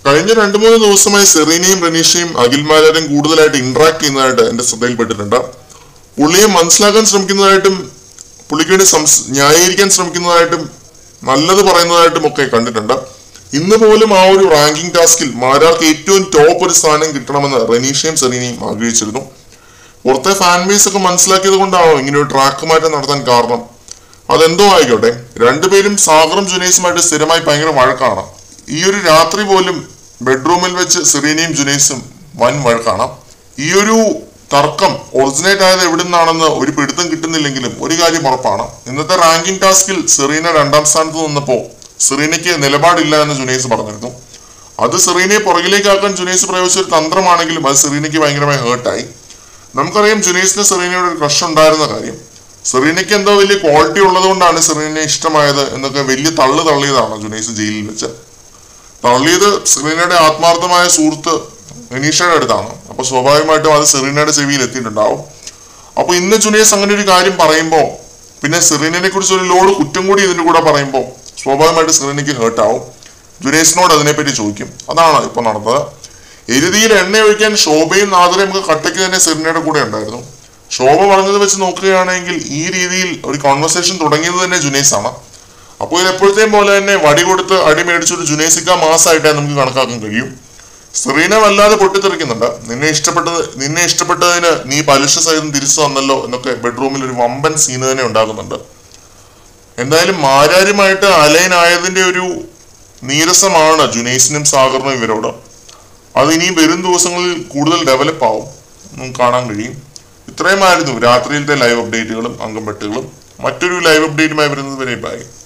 കഴിഞ്ഞ രണ്ടു മൂന്ന് ദിവസമായി സെറീനയും റനീഷയും അഖിൽമാരും കൂടുതലായിട്ട് ഇന്ററാക്ട് ചെയ്യുന്നതായിട്ട് എന്റെ ശ്രദ്ധയിൽപ്പെട്ടിട്ടുണ്ട് പുള്ളിയെ മനസ്സിലാക്കാൻ ശ്രമിക്കുന്നതായിട്ടും പുള്ളിക്ക് വേണ്ടി സംസ് ന്യായീകരിക്കാൻ ശ്രമിക്കുന്നതായിട്ടും നല്ലത് പറയുന്നതായിട്ടും ഒക്കെ കണ്ടിട്ടുണ്ട് ഇന്ന് പോലും ആ ഒരു റാങ്കിംഗ് ടാസ്കിൽ മാരാർക്ക് ഏറ്റവും ടോപ്പ് ഒരു സ്ഥാനം കിട്ടണമെന്ന് റനീഷയും സെറീനയും ആഗ്രഹിച്ചിരുന്നു പുറത്തെ ഫാൻ ബേസ് ഒക്കെ മനസ്സിലാക്കിയത് കൊണ്ടാണോ ഇങ്ങനെ ഒരു ട്രാക്ക് മാറ്റം നടത്താൻ കാരണം അതെന്തോ ആയിക്കോട്ടെ രണ്ടുപേരും സാഗറും ജുനൈസുമായിട്ട് സ്ഥിരമായി ഭയങ്കര വഴക്കാണ് ഈ ഒരു രാത്രി പോലും ബെഡ്റൂമിൽ വെച്ച് സെറീനയും ജുനൈസും വൻ വഴക്കാണ് ഈ ഒരു തർക്കം ഒറിജിനേറ്റ് ആയത് എവിടെ നിന്നാണെന്ന് ഒരു പിടുത്തം കിട്ടുന്നില്ലെങ്കിലും ഒരു കാര്യം ഉറപ്പാണ് ഇന്നത്തെ റാങ്കിംഗ് ടാസ്കിൽ സെറീന രണ്ടാം സ്ഥാനത്ത് നിന്നപ്പോൾ സെറീനയ്ക്ക് നിലപാടില്ല എന്ന് ജുനൈസ് പറഞ്ഞിരുന്നു അത് സെറീനയെ പുറകിലേക്കാക്കാൻ ജുനൈസ് പ്രയോഗിച്ച ഒരു തന്ത്രമാണെങ്കിലും അത് സെറീനയ്ക്ക് ഭയങ്കരമായി ഹേർട്ടായി നമുക്കറിയാം ജുനൈസിന് സെറീനയോട് ഒരു ക്രഷ് ഉണ്ടായിരുന്ന കാര്യം സെറീനയ്ക്ക് എന്തോ വലിയ ക്വാളിറ്റി ഉള്ളത് കൊണ്ടാണ് സെറീനയെ ഇഷ്ടമായത് എന്നൊക്കെ വലിയ തള്ളു തള്ളിയതാണ് ജുനൈസ് ജയിലിൽ വെച്ച് തള്ളിയത് സെറീനയുടെ ആത്മാർത്ഥമായ സുഹൃത്ത് റനീഷയുടെ അടുത്താണ് അപ്പൊ സ്വാഭാവികമായിട്ടും അത് സെറീനയുടെ ചെവിയിൽ എത്തിയിട്ടുണ്ടാവും അപ്പൊ ഇന്ന് ജുനൈസ് അങ്ങനെ ഒരു കാര്യം പറയുമ്പോൾ പിന്നെ സെറീനയെ കുറിച്ച് ഒരു ലോഡ് കുറ്റം കൂടി ഇതിന്റെ കൂടെ പറയുമ്പോൾ സ്വാഭാവികമായിട്ട് സെറീനയ്ക്ക് ഹേർട്ടാവും ജുനൈസിനോട് അതിനെപ്പറ്റി ചോദിക്കും അതാണ് ഇപ്പൊ നടന്നത് എരുതിയിൽ എണ്ണ ഒഴിക്കാൻ ശോഭയും നാദരയും ഒക്കെ കട്ടയ്ക്ക് തന്നെ സെറീനയുടെ കൂടെ ഉണ്ടായിരുന്നു ശോഭ പറഞ്ഞത് വെച്ച് നോക്കുകയാണെങ്കിൽ ഈ രീതിയിൽ ഒരു കോൺവെർസേഷൻ തുടങ്ങിയത് തന്നെ ജുനൈസ് ആണ് അപ്പോൾ ഇത് എപ്പോഴത്തെയും പോലെ തന്നെ വടി കൊടുത്ത് അടി മേടിച്ചൊരു ജുനൈസിക്ക മാസമായിട്ടേ നമുക്ക് കണക്കാക്കാൻ കഴിയും സെറീന വല്ലാതെ പൊട്ടിത്തെറിക്കുന്നുണ്ട് നിന്നെ ഇഷ്ടപ്പെട്ടത് നിന്നെ ഇഷ്ടപ്പെട്ടതിന് നീ പലിശ സഹിതം തിരിച്ചു തന്നല്ലോ എന്നൊക്കെ ബെഡ്റൂമിൽ ഒരു വമ്പൻ സീന് തന്നെ ഉണ്ടാകുന്നുണ്ട് എന്തായാലും മാരാരുമായിട്ട് അലൈൻ ആയതിന്റെ ഒരു നീരസമാണ് ജുനൈസിനും സാഗറിനും ഇവരോട് അത് ഇനിയും വരും ദിവസങ്ങളിൽ കൂടുതൽ ഡെവലപ്പ് ആവും നമുക്ക് കാണാൻ കഴിയും ഇത്രയുമായിരുന്നു രാത്രിയിലത്തെ ലൈവ് അപ്ഡേറ്റുകളും അംഗംപെട്ടുകളും മറ്റൊരു ലൈവ് അപ്ഡേറ്റുമായി വരുന്നത് വരെ ബൈ